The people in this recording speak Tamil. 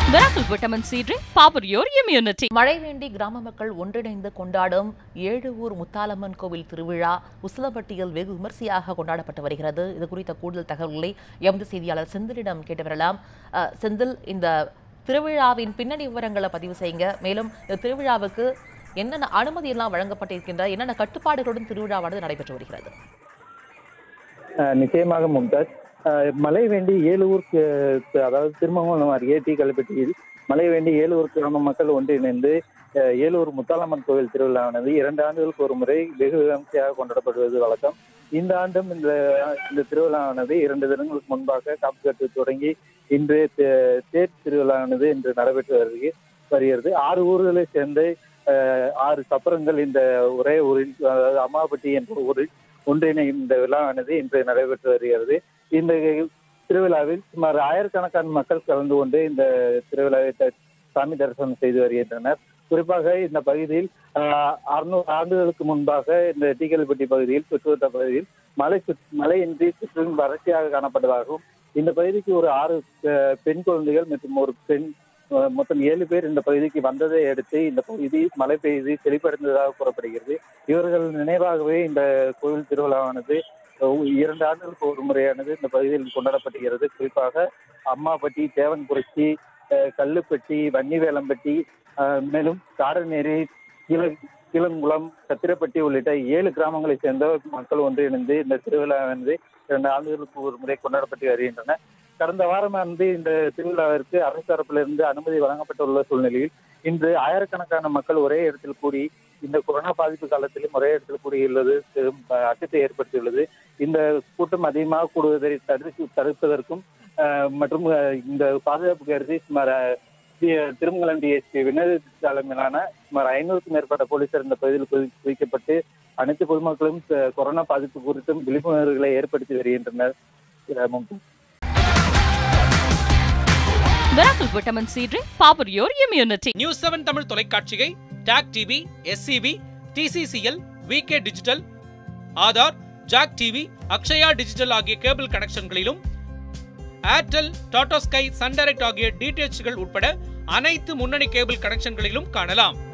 Miracle Vitamin C drink, power your immunity. மழை வேண்டி கிராம மக்கள் ஒன்றிணைந்து கொண்டாடும் ஏழு ஊர் முத்தாலம்மன் கோவில் திருவிழா உசிலம்பட்டியில் வெகு விமர்சையாக கொண்டாடப்பட்டு வருகிறது இது குறித்த கூடுதல் தகவல்களை எமது செய்தியாளர் செந்திலிடம் கேட்டு வரலாம் அஹ், செந்தில் இந்த திருவிழாவின் பின்னணி விவரங்களை பதிவு செய்யுங்க மேலும் இந்த திருவிழாவுக்கு என்னென்ன அனுமதி எல்லாம் வழங்கப்பட்டிருக்கின்ற என்னென்ன கட்டுப்பாடுகளுடன் திருவிழாவானது நடைபெற்று வருகிறது அஹ் நிச்சயமாக மும்தாஜ் அஹ் மழை வேண்டி ஏலூர் கு- அதாவது திருமங்கலம் அருகே டி கல்பட்டியில் மழை வேண்டி ஏலூர் கிராம மக்கள் ஒன்றிணைந்து அஹ் ஏலூர் முத்தாலம்மன் கோவில் திருவிழாவானது இரண்டு ஆண்டுகளுக்கு ஒரு முறை வெகு விமர்சையாக கொண்டாடப்படுவது வழக்கம் இந்த ஆண்டும் இந்த இந்த திருவிழாவானது இரண்டு தினங்களுக்கு முன்பாக காப்பு கட்டு தொடங்கி இன்று தே- தேர் திருவிழாவானது இன்று நடைபெற்று வருகிறது வருகிறது ஆறு ஊர்களை சேர்ந்து அஹ், ஆறு சப்பரங்கள் இந்த ஒரே ஊரில் அதாவது அம்மாபட்டி என்ற ஊரில் ஒன்றிணை இந்த விழாவானது இன்று நடைபெற்று வருகிறது இந்த திருவிழாவில் சுமார் ஆயிரக்கணக்கான மக்கள் கலந்து கொண்டு இந்த திருவிழாவை த- சாமி தரிசனம் செய்து வருகின்றனர் குறிப்பாக இந்த பகுதியில் ஆஹ், அறுநூறு ஆண்டுகளுக்கு முன்பாக இந்த டீக்கல்பட்டி பகுதியில் சுற்றுவட்ட பகுதியில் மழை சுற்- மழையின்றி சுற்றும் வறட்சியாக காணப்பட்டதாகவும் இந்த பகுதிக்கு ஒரு ஆறு அஹ், பெண் குழந்தைகள் மற்றும் ஒரு பெண் அஹ், மொத்தம் ஏழு பேர் இந்த பகுதிக்கு வந்ததை அடுத்து இந்த பகுதி மழை பெய்து செழிப்படைந்ததாக கூறப்படுகிறது இவர்கள் நினைவாகவே இந்த கோவில் திருவிழாவானது அஹ், இரண்டு ஆண்டுகளுக்கு ஒரு முறையானது இந்த பகுதியில் கொண்டாடப்படுகிறது குறிப்பாக அம்மாப்பட்டி தேவன்புரட்சி அஹ், கல்லுப்பட்டி வன்னிவேலம்பட்டி அஹ், மேலும் காரநேரி கீழ கீழங்குளம் சத்திரப்பட்டி உள்ளிட்ட ஏழு கிராமங்களை சேர்ந்த மக்கள் ஒன்றிணைந்து இந்த திருவிழாவானது இரண்டு ஆண்டுகளுக்கு ஒரு முறை கொண்டாடப்பட்டு வருகின்றன கடந்த வாரமானது இந்த திருவிழாவிற்கு அரசு தரப்பிலிருந்து அனுமதி வழங்கப்பட்டுள்ள சூழ்நிலையில் இன்று ஆயிரக்கணக்கான மக்கள் ஒரே இடத்தில் கூடி இந்த கொரோனா பாதிப்பு காலத்திலும் ஒரே இடத்தில் கூடியுள்ளது பெரும் அஹ், அச்சத்தை ஏற்படுத்தியுள்ளது இந்த கூட்டம் அதிகமாக கூடுவதை தடுத்து தடுப்பதற்கும் அஹ், மற்றும் அஹ், இந்த பாதுகாப்பு கருதி சுமார் அஹ், டி- திருமங்கலம் டிஎஸ்பி வினோத தலைமையிலான சுமார் ஐநூறுக்கும் மேற்பட்ட போலீசார் இந்த பகுதியில் குவி- குவிக்கப்பட்டு அனைத்து பொதுமக்களும் அஹ், கொரோனா பாதிப்பு குறித்தும் விழிப்புணர்வுகளை ஏற்படுத்தி வருகின்றனர் அஹ், Mumtaz. Miracle Vitamin C drink, power your immunity. News seven Tamil தொலைக்காட்சியை TAC TV SCB TCCL VK digital Aadhaar Jack TV Akshaya digital ஆகிய கேபிள் கனெக்ஷன்களிலும் Airtel Tata Sky Sun Direct ஆகிய டிடிஎச்கள் உட்பட அனைத்து முன்னணி கேபிள் கனெக்ஷன்களிலும் காணலாம்